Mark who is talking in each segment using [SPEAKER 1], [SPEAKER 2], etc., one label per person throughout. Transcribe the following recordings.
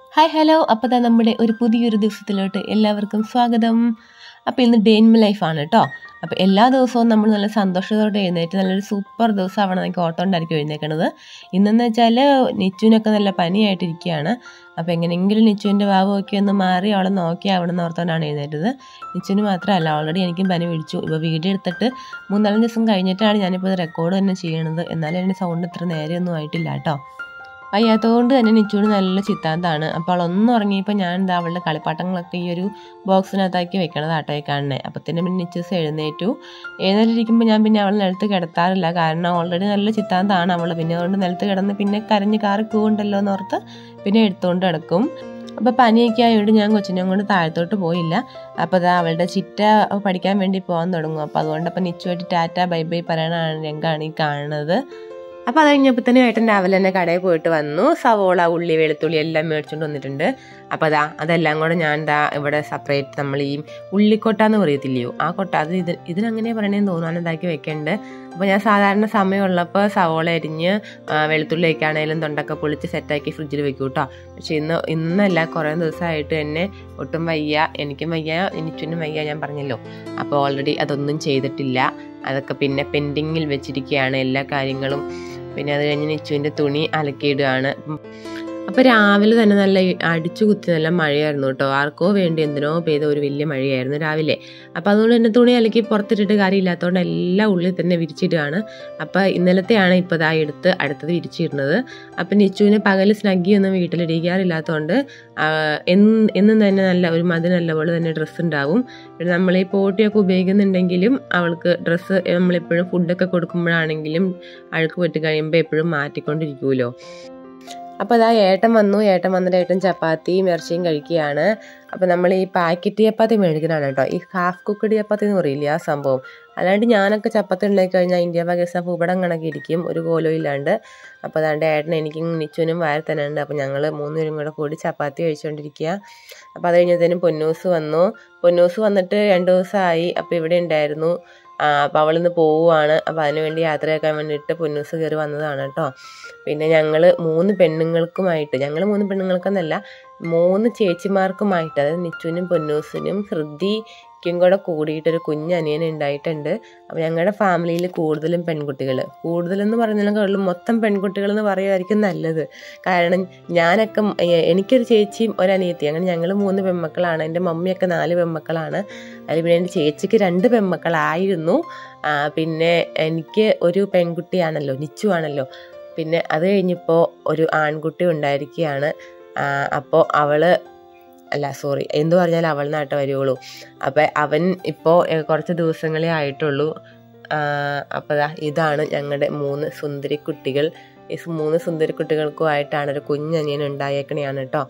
[SPEAKER 1] hi hello അപ്പോൾ ദാ നമ്മുടെ ഒരു പുതിയൊരു ദിവസത്തിലോട്ട് എല്ലാവർക്കും സ്വാഗതം അപ്പോൾ ഇന്ന് ഡേ ഇൻ മൈ ലൈഫാണ് കേട്ടോ അപ്പോൾ എല്ലാ ദിവസവും നമ്മൾ നല്ല സന്തോഷത്തോടെ എഴുന്നേറ്റ് നല്ലൊരു സൂപ്പർ ദിവസമാണ് എനിക്ക് ഓർത്തോണ്ടായിരിക്കും എഴുന്നേക്കണത് ഇന്നെന്ന് വെച്ചാൽ നിച്ചുവിനൊക്കെ നല്ല പനിയായിട്ടിരിക്കുകയാണ് അപ്പോൾ എങ്ങനെയെങ്കിലും നിച്ചുവിൻ്റെ വാവൊക്കെ ഒന്ന് മാറി അവളെ നോക്കി അവിടെ നിന്ന് ഓർത്തോണ്ടാണ് എഴുന്നേറ്റത് നിച്ചുവിന് മാത്രമല്ല ഓൾറെഡി എനിക്കും പനി പിടിച്ചു ഇപ്പോൾ വീഡിയോ എടുത്തിട്ട് മൂന്നാലഞ്ച് ദിവസം കഴിഞ്ഞിട്ടാണ് ഞാനിപ്പോൾ ഇത് റെക്കോർഡ് തന്നെ ചെയ്യണത് എന്നാലും എൻ്റെ സൗണ്ട് ഇത്ര നേരെയൊന്നും ആയിട്ടില്ല കേട്ടോ വയ്യാത്തതുകൊണ്ട് തന്നെ നിച്ചൂട് നല്ല ചിത്താന്താണ് അപ്പോൾ അവളൊന്നും ഉറങ്ങിയപ്പോൾ ഞാൻ എന്താ അവളുടെ കളിപ്പാട്ടങ്ങളൊക്കെ ഈ ഒരു ബോക്സിനകത്താക്കി വെക്കണത് ആട്ടോ ഈ കാണുന്നത് അപ്പോൾ തന്നെ പിന്നെ നിച്ചൂസ് എഴുന്നേറ്റു എഴുന്നേറ്റിരിക്കുമ്പോൾ ഞാൻ പിന്നെ അവൾ നിലത്ത് കിടത്താറില്ല കാരണം ഓൾറെഡി നല്ല ചിത്താന്താണ് അവൾ പിന്നെ അതുകൊണ്ട് നിലത്ത് കിടന്ന് പിന്നെ കരഞ്ഞ് കാറി കൂണ്ടല്ലോ എന്നോർത്ത് പിന്നെ എടുത്തുകൊണ്ട് കിടക്കും അപ്പോൾ പനിയൊക്കെ ആയതുകൊണ്ട് ഞാൻ കൊച്ചിനെ കൊണ്ട് താഴത്തോട്ട് പോയില്ല അപ്പോൾ അതാ അവളുടെ ചിറ്റ പഠിക്കാൻ വേണ്ടി പോകാൻ തുടങ്ങും അപ്പോൾ അതുകൊണ്ട് അപ്പോൾ നിച്ചുമായിട്ട് ടാറ്റ ബൈ ബൈ പറയണ രംഗമാണ് ഈ കാണുന്നത് അപ്പോൾ അത് കഴിഞ്ഞപ്പോൾ തന്നെ ഏട്ടൻ രാവിലെ തന്നെ കടയിൽ പോയിട്ട് വന്നു സവോള ഉള്ളി വെളുത്തുള്ളി എല്ലാം മേടിച്ചുകൊണ്ട് വന്നിട്ടുണ്ട് അപ്പോൾ അതാ അതെല്ലാം കൂടെ ഞാൻ എന്താ ഇവിടെ സെപ്പറേറ്റ് നമ്മൾ ഈ ഉള്ളിക്കൊട്ട എന്ന് പറയത്തില്ലയോ ആ കൊട്ട അത് ഇത് ഇതിനങ്ങനെ പറയണേന്ന് തോന്നുന്നു എന്താക്കി വെക്കേണ്ടത് അപ്പോൾ ഞാൻ സാധാരണ സമയമുള്ളപ്പോൾ സവോള അരിഞ്ഞ് വെളുത്തുള്ളിയൊക്കെ ആണെങ്കിലും തൊണ്ടൊക്കെ പൊളിച്ച് സെറ്റാക്കി ഫ്രിഡ്ജിൽ വെക്കും കേട്ടോ പക്ഷേ ഇന്ന് ഇന്നല്ല കുറേ ദിവസമായിട്ട് തന്നെ ഒട്ടും വയ്യ എനിക്കും വയ്യ എനിക്കും വയ്യ ഞാൻ പറഞ്ഞല്ലോ അപ്പോൾ ഓൾറെഡി അതൊന്നും ചെയ്തിട്ടില്ല അതൊക്കെ പിന്നെ പെൻഡിങ്ങിൽ വെച്ചിരിക്കുകയാണ് എല്ലാ കാര്യങ്ങളും പിന്നെ അത് കഴിഞ്ഞ് നിച്ചുവിൻ്റെ തുണി അലക്കിയിടുകയാണ് അപ്പോൾ രാവിലെ തന്നെ നല്ല അടിച്ചു കുത്തി നല്ല മഴയായിരുന്നു കേട്ടോ ആർക്കോ വേണ്ടി എന്തിനോ പെയ്ത ഒരു വലിയ മഴയായിരുന്നു രാവിലെ അപ്പോൾ അതുകൊണ്ട് തന്നെ തുണി അലക്കി പുറത്തിട്ടിട്ട് കാര്യമില്ലാത്തതുകൊണ്ട് എല്ലാം ഉള്ളിൽ തന്നെ വിരിച്ചിടുകയാണ് അപ്പോൾ ഇന്നലത്തെയാണ് ഇപ്പോൾ ഇതാ എടുത്ത് അടുത്തത് വിരിച്ചിടുന്നത് അപ്പം നിച്ചുവിന് പകൽ സ്നഗ്ഗിയൊന്നും വീട്ടിലിരിക്കാറില്ലാത്തതുകൊണ്ട് എന്നും തന്നെ നല്ല ഒരു മതി നല്ലപോലെ തന്നെ ഡ്രസ്സ് ഉണ്ടാവും പിന്നെ നമ്മൾ ഈ പോട്ടിയൊക്കെ ഉപയോഗിക്കുന്നുണ്ടെങ്കിലും അവൾക്ക് ഡ്രസ്സ് നമ്മളെപ്പോഴും ഫുഡൊക്കെ കൊടുക്കുമ്പോഴാണെങ്കിലും അഴുക്ക് പറ്റി കഴിയുമ്പോൾ എപ്പോഴും മാറ്റിക്കൊണ്ടിരിക്കുമല്ലോ അപ്പോൾ അതാ ഏട്ടൻ വന്നു ഏട്ടൻ വന്നിട്ട് ഏട്ടൻ ചപ്പാത്തിയും ഇറച്ചിയും കഴിക്കുകയാണ് അപ്പോൾ നമ്മൾ ഈ പാക്കറ്റ് ചപ്പാത്തി മേടിക്കുന്നതാണ് കേട്ടോ ഈ ഹാഫ് കുക്കഡ് ചപ്പാത്തി എന്ന് പറയില്ല ആ സംഭവം അല്ലാണ്ട് ഞാനൊക്കെ ചപ്പാത്തി ഉണ്ടാക്കി കഴിഞ്ഞാൽ ഇന്ത്യ പാകിസ്ഥാൻ ഭൂപടം കണക്കിരിക്കും ഒരു കോലോ ഇല്ലാണ്ട് അപ്പോൾ അതാണ്ട് ഏട്ടൻ എനിക്കും നിച്ചുവിനും വയർ തന്നെ ഉണ്ട് അപ്പോൾ ഞങ്ങൾ മൂന്നുപേരും കൂടെ കൂടി ചപ്പാത്തി കഴിച്ചുകൊണ്ടിരിക്കുക അപ്പോൾ അത് കഴിഞ്ഞത്തേനും പൊന്നൂസ് വന്നു പൊന്നൂസ് വന്നിട്ട് രണ്ട് ദിവസമായി അപ്പോൾ ഇവിടെ ഉണ്ടായിരുന്നു അപ്പോൾ അവളിന്ന് പോവുകയാണ് അപ്പോൾ അതിനുവേണ്ടി യാത്രയാക്കാൻ വേണ്ടിയിട്ട് പൊന്നൂസ് കയറി വന്നതാണ് കേട്ടോ പിന്നെ ഞങ്ങൾ മൂന്ന് പെണ്ണുങ്ങൾക്കുമായിട്ട് ഞങ്ങൾ മൂന്ന് പെണ്ണുങ്ങൾക്കെന്നല്ല മൂന്ന് ചേച്ചിമാർക്കുമായിട്ട് അതായത് നിച്ചുവിനും പൊന്നൂസിനും ഹൃദിക്കും കൂടെ കൂടിയിട്ടൊരു കുഞ്ഞനിയൻ ഉണ്ടായിട്ടുണ്ട് അപ്പോൾ ഞങ്ങളുടെ ഫാമിലിയിൽ കൂടുതലും പെൺകുട്ടികൾ കൂടുതലെന്ന് പറഞ്ഞാലും മൊത്തം പെൺകുട്ടികൾ എന്ന് പറയുമായിരിക്കും നല്ലത് കാരണം ഞാനൊക്കെ എനിക്കൊരു ചേച്ചിയും ഒരനിയത്തി അങ്ങനെ ഞങ്ങൾ മൂന്ന് പെൺമക്കളാണ് എൻ്റെ മമ്മിയൊക്കെ നാല് പെൺമക്കളാണ് അതിൽ പിന്നെ എൻ്റെ ചേച്ചിക്ക് രണ്ട് പെൺമക്കളായിരുന്നു പിന്നെ എനിക്ക് ഒരു പെൺകുട്ടിയാണല്ലോ നിച്ചു ആണല്ലോ പിന്നെ അത് കഴിഞ്ഞപ്പോൾ ഒരു ആൺകുട്ടി ഉണ്ടായിരിക്കുകയാണ് അപ്പോൾ അവള് അല്ല സോറി എന്തു പറഞ്ഞാൽ അവൾ നാട്ടെ വരുള്ളൂ അപ്പം അവൻ ഇപ്പോൾ കുറച്ച് ദിവസങ്ങളേ ആയിട്ടുള്ളൂ അപ്പോൾ ഇതാണ് ഞങ്ങളുടെ മൂന്ന് സുന്ദരി കുട്ടികൾ ഈ മൂന്ന് സുന്ദരി കുട്ടികൾക്കുമായിട്ടാണ് ഒരു കുഞ്ഞനിയൻ ഉണ്ടായേക്കണെയാണ് കേട്ടോ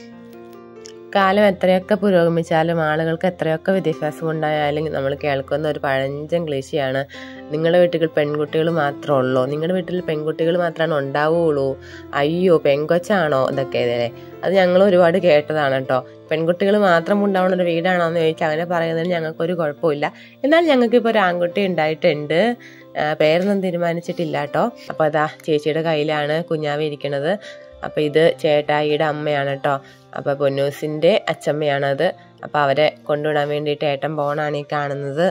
[SPEAKER 1] കാലം എത്രയൊക്കെ പുരോഗമിച്ചാലും ആളുകൾക്ക് എത്രയൊക്കെ വിദ്യാഭ്യാസം ഉണ്ടായാലും നമ്മൾ കേൾക്കുന്ന ഒരു പഴഞ്ചൻ ക്ലേശിയാണ് നിങ്ങളുടെ വീട്ടിൽ പെൺകുട്ടികൾ മാത്രമേ ഉള്ളൂ നിങ്ങളുടെ വീട്ടിൽ പെൺകുട്ടികൾ മാത്രമാണ് ഉണ്ടാവുകയുള്ളൂ അയ്യോ പെൺകൊച്ചാണോ ഇതൊക്കെ ഇതേ അത് ഞങ്ങൾ ഒരുപാട് കേട്ടതാണ് കേട്ടോ പെൺകുട്ടികൾ മാത്രം ഉണ്ടാവുന്ന ഒരു വീടാണോ എന്ന് ചോദിച്ചാൽ അങ്ങനെ പറയുന്നതിന് ഞങ്ങൾക്കൊരു കുഴപ്പമില്ല എന്നാൽ ഞങ്ങൾക്ക് ഇപ്പോൾ ഒരു ആൺകുട്ടി ഉണ്ടായിട്ടുണ്ട് പേരൊന്നും തീരുമാനിച്ചിട്ടില്ല കേട്ടോ അപ്പോൾ അതാ ചേച്ചിയുടെ കയ്യിലാണ് കുഞ്ഞാവി ഇരിക്കുന്നത് അപ്പോൾ ഇത് ചേട്ടായിയുടെ അമ്മയാണ് കേട്ടോ അപ്പോൾ പൊന്നൂസിൻ്റെ അച്ചമ്മയാണത് അപ്പോൾ അവരെ കൊണ്ടുവിടാൻ വേണ്ടിയിട്ട് ഏട്ടൻ പോണാണ് ഈ കാണുന്നത്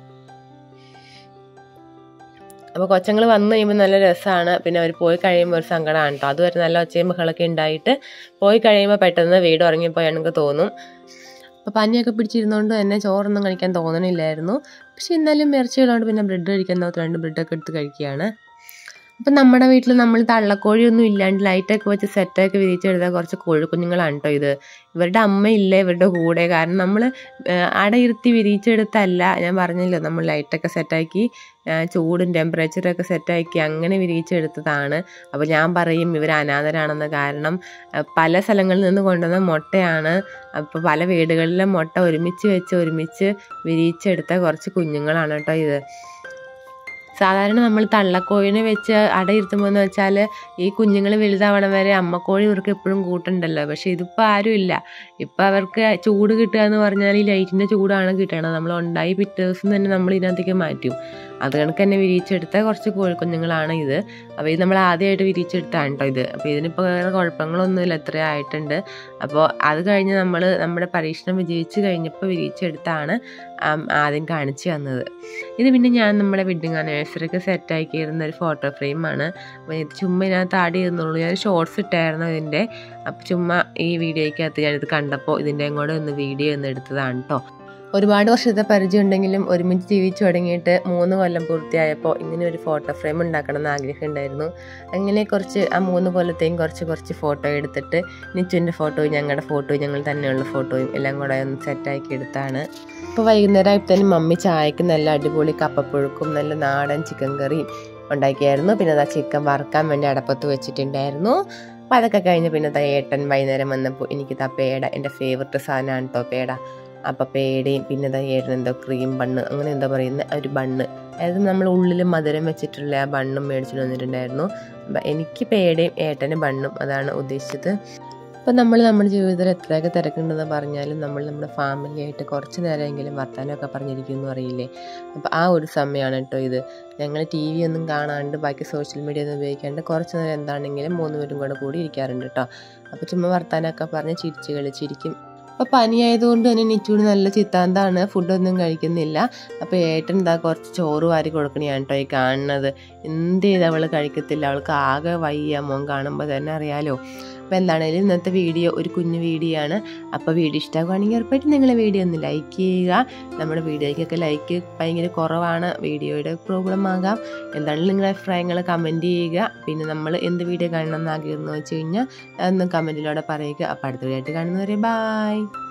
[SPEAKER 1] അപ്പോൾ കൊച്ചങ്ങൾ വന്നു കഴിയുമ്പോൾ നല്ല രസമാണ് പിന്നെ അവർ പോയി കഴിയുമ്പോൾ ഒരു സങ്കടമാണ് കേട്ടോ അതുവരെ നല്ല ഒച്ചയും ബഹളമൊക്കെ ഉണ്ടായിട്ട് പോയി കഴിയുമ്പോൾ പെട്ടെന്ന് വീട് ഉറങ്ങിപ്പോയി എനിക്ക് തോന്നും അപ്പോൾ പനിയൊക്കെ പിടിച്ചിരുന്നതുകൊണ്ട് തന്നെ ചോറൊന്നും കഴിക്കാൻ തോന്നണില്ലായിരുന്നു പക്ഷെ എന്നാലും ഇറച്ചികളുണ്ട് പിന്നെ ബ്രെഡ് കഴിക്കാൻ തോന്നുന്നു രണ്ട് ബ്രെഡൊക്കെ എടുത്ത് കഴിക്കുകയാണ് അപ്പം നമ്മുടെ വീട്ടിൽ നമ്മൾ തള്ളക്കോഴിയൊന്നും ഇല്ലാണ്ട് ലൈറ്റൊക്കെ വെച്ച് സെറ്റൊക്കെ വിരിച്ചെടുത്ത കുറച്ച് കോഴിക്കുഞ്ഞുങ്ങളാണ് കേട്ടോ ഇത് ഇവരുടെ അമ്മയില്ല ഇവരുടെ കൂടെ കാരണം നമ്മൾ അടയിരുത്തി വിരിച്ചെടുത്തല്ല ഞാൻ പറഞ്ഞല്ലോ നമ്മൾ ലൈറ്റൊക്കെ സെറ്റാക്കി ചൂടും ടെമ്പറേച്ചറൊക്കെ സെറ്റാക്കി അങ്ങനെ വിരിച്ചെടുത്തതാണ് അപ്പോൾ ഞാൻ പറയും ഇവർ അനാഥരാണെന്ന് കാരണം പല സ്ഥലങ്ങളിൽ നിന്ന് കൊണ്ടുവന്ന മുട്ടയാണ് അപ്പോൾ പല വീടുകളിലെ മുട്ട ഒരുമിച്ച് വെച്ച് ഒരുമിച്ച് വിരിച്ചെടുത്ത കുറച്ച് കുഞ്ഞുങ്ങളാണ് കേട്ടോ ഇത് സാധാരണ നമ്മൾ തള്ളക്കോഴിനെ വെച്ച് അടയിരുത്തുമ്പോൾ എന്ന് വെച്ചാൽ ഈ കുഞ്ഞുങ്ങൾ വലുതാവണം വരെ അമ്മക്കോഴി ഇവർക്ക് എപ്പോഴും കൂട്ടുണ്ടല്ലോ പക്ഷെ ഇതിപ്പോൾ ആരുമില്ല ഇപ്പം അവർക്ക് ചൂട് കിട്ടുക എന്ന് പറഞ്ഞാൽ ഈ ലൈറ്റിൻ്റെ ചൂടാണ് കിട്ടണത് നമ്മൾ ഉണ്ടായി പിറ്റേ ദിവസം തന്നെ നമ്മൾ ഇതിനകത്തേക്ക് മാറ്റും അത് കണക്ക് തന്നെ വിരിയിച്ചെടുത്ത കുറച്ച് കോഴിക്കുഞ്ഞുങ്ങളാണ് ഇത് അപ്പോൾ ഇത് നമ്മൾ ആദ്യമായിട്ട് വിരിയിച്ചെടുത്താണ് കേട്ടോ ഇത് അപ്പോൾ ഇതിനിപ്പോൾ വേറെ കുഴപ്പങ്ങളൊന്നുമില്ല എത്ര ആയിട്ടുണ്ട് അപ്പോൾ അത് കഴിഞ്ഞ് നമ്മൾ നമ്മുടെ പരീക്ഷണം വിജയിച്ച് കഴിഞ്ഞപ്പോൾ വിരിയിച്ചെടുത്താണ് ആദ്യം കാണിച്ചു തന്നത് ഇത് പിന്നെ ഞാൻ നമ്മുടെ വെഡിങ് ആനിവേഴ്സറിക്ക് സെറ്റാക്കിയിരുന്ന ഒരു ഫോട്ടോ ഫ്രെയിമാണ് അപ്പോൾ ഇത് ചുമ്മാ ഇതിനകത്ത് ആഡ് ചെയ്യുന്നുള്ളൂ ഞാൻ ഷോർട്സ് ഇട്ടായിരുന്നു ഇതിൻ്റെ അപ്പോൾ ചുമ്മാ ഈ വീഡിയോയ്ക്കകത്ത് ഞാനിത് കണ്ടപ്പോൾ ഇതിൻ്റെ കൂടെ ഒന്ന് വീഡിയോ ഒന്ന് എടുത്തതാണ് കേട്ടോ ഒരുപാട് വർഷത്തെ പരിചയം ഉണ്ടെങ്കിലും ഒരുമിച്ച് ജീവിച്ചു തുടങ്ങിയിട്ട് മൂന്ന് കൊല്ലം പൂർത്തിയായപ്പോൾ ഇങ്ങനെ ഒരു ഫോട്ടോ ഫ്രെയിം ഉണ്ടാക്കണം എന്ന് ആഗ്രഹം ഉണ്ടായിരുന്നു അങ്ങനെ കുറച്ച് ആ മൂന്ന് കൊല്ലത്തെയും കുറച്ച് കുറച്ച് ഫോട്ടോ എടുത്തിട്ട് നിച്ചുവിൻ്റെ ഫോട്ടോയും ഞങ്ങളുടെ ഫോട്ടോയും ഞങ്ങൾ തന്നെയുള്ള ഫോട്ടോയും എല്ലാം കൂടെ ഒന്ന് സെറ്റാക്കി എടുത്താണ് ഇപ്പോൾ വൈകുന്നേരം ആയപ്പോഴത്തേനും മമ്മി ചായക്ക് നല്ല അടിപൊളി കപ്പപ്പുഴുക്കും നല്ല നാടൻ ചിക്കൻ കറിയും ഉണ്ടാക്കിയായിരുന്നു പിന്നെ അതാ ചിക്കൻ വറുക്കാൻ വേണ്ടി അടപ്പത്ത് വെച്ചിട്ടുണ്ടായിരുന്നു അപ്പോൾ അതൊക്കെ കഴിഞ്ഞ് പിന്നെ ദാ ഏട്ടൻ വൈകുന്നേരം വന്നപ്പോൾ എനിക്ക് ദാ പേട എൻ്റെ ഫേവററ്റ് സാധനമാണ് കേട്ടോ പേട അപ്പോൾ പേടയും പിന്നെ ദാ ഏട്ടൻ എന്തോ ക്രീം ബണ്ണ് അങ്ങനെ എന്താ പറയുന്ന ഒരു ബണ്ണ് അതായത് നമ്മൾ ഉള്ളിൽ മധുരം വെച്ചിട്ടുള്ള ആ ബണ്ണും മേടിച്ചിട്ട് വന്നിട്ടുണ്ടായിരുന്നു അപ്പം എനിക്ക് പേടയും ഏട്ടന് ബണ്ണും അതാണ് ഉദ്ദേശിച്ചത് അപ്പം നമ്മൾ നമ്മുടെ ജീവിതത്തിൽ എത്രയൊക്കെ തിരക്കുണ്ടെന്ന് പറഞ്ഞാലും നമ്മൾ നമ്മുടെ ഫാമിലിയായിട്ട് കുറച്ച് നേരമെങ്കിലും വർത്താനമൊക്കെ പറഞ്ഞിരിക്കും എന്ന് അറിയില്ലേ അപ്പോൾ ആ ഒരു സമയമാണ് കേട്ടോ ഇത് ഞങ്ങൾ ടി വി ഒന്നും കാണാണ്ട് ബാക്കി സോഷ്യൽ മീഡിയ ഒന്നും ഉപയോഗിക്കാണ്ട് കുറച്ച് നേരം എന്താണെങ്കിലും മൂന്ന് പേരും കൂടെ കൂടി ഇരിക്കാറുണ്ട് കേട്ടോ അപ്പോൾ ചുമ്മാ വർത്താനമൊക്കെ പറഞ്ഞ് ചിരിച്ച് കളിച്ചിരിക്കും അപ്പോൾ പനിയായതുകൊണ്ട് തന്നെ നിച്ചൂട് നല്ല ചിത്താന്താണ് ഫുഡൊന്നും കഴിക്കുന്നില്ല അപ്പോൾ ഏട്ടൻ എന്താ കുറച്ച് ചോറ് വാരി കൊടുക്കണയാണ് കേട്ടോ ഈ കാണുന്നത് എന്ത് ചെയ്ത് അവൾ കഴിക്കത്തില്ല അവൾക്ക് ആകെ വയ്യ മോൻ കാണുമ്പോൾ തന്നെ അറിയാലോ അപ്പോൾ എന്താണേലും ഇന്നത്തെ വീഡിയോ ഒരു കുഞ്ഞു വീഡിയോ ആണ് അപ്പോൾ വീഡിയോ ഇഷ്ടമാകുകയാണെങ്കിൽ ഉറപ്പായിട്ടും നിങ്ങൾ വീഡിയോ ഒന്ന് ലൈക്ക് ചെയ്യുക നമ്മുടെ വീഡിയോയ്ക്കൊക്കെ ലൈക്ക് ഭയങ്കര കുറവാണ് വീഡിയോയുടെ പ്രോബ്ലം ആകാം എന്താണെങ്കിലും നിങ്ങളുടെ അഭിപ്രായങ്ങൾ കമൻറ്റ് ചെയ്യുക പിന്നെ നമ്മൾ എന്ത് വീഡിയോ കാണണം എന്ന് ആഗ്രഹം എന്ന് വെച്ച് കഴിഞ്ഞാൽ അതൊന്ന് കമൻറ്റിലൂടെ പറയുക അപ്പോൾ അടുത്ത വീഡിയോ ആയിട്ട് കാണുന്നവരെ ബായ്